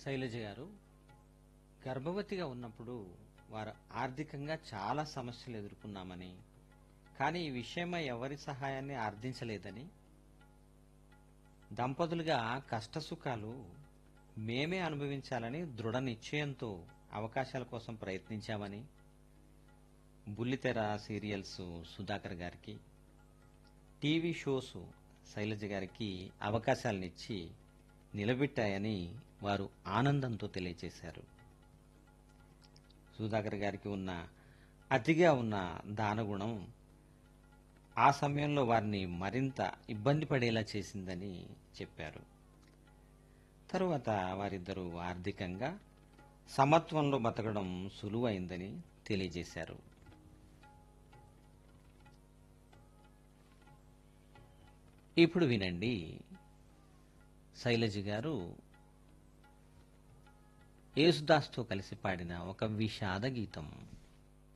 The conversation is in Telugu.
శైలజ గారు గర్భవతిగా ఉన్నప్పుడు వారు ఆర్థికంగా చాలా సమస్యలు ఎదుర్కొన్నామని కానీ ఈ విషయమై ఎవరి సహాయాన్ని ఆర్థించలేదని దంపతులుగా కష్టసుఖాలు మేమే అనుభవించాలని దృఢ నిశ్చయంతో అవకాశాల కోసం ప్రయత్నించామని బుల్లితెర సీరియల్స్ సుధాకర్ గారికి టీవీ షోస్ శైలజ గారికి అవకాశాలనిచ్చి నిలబెట్టాయని వారు ఆనందంతో తెలియజేశారు సుధాకర్ గారికి ఉన్న అతిగా ఉన్న దానగుణం ఆ సమయంలో వారిని మరింత ఇబ్బంది పడేలా చేసిందని చెప్పారు తరువాత వారిద్దరూ ఆర్థికంగా సమత్వంలో బతకడం సులువైందని తెలియజేశారు ఇప్పుడు వినండి శైలజ గారు యేసుదాస్తో కలిసి పాడిన ఒక విషాద గీతం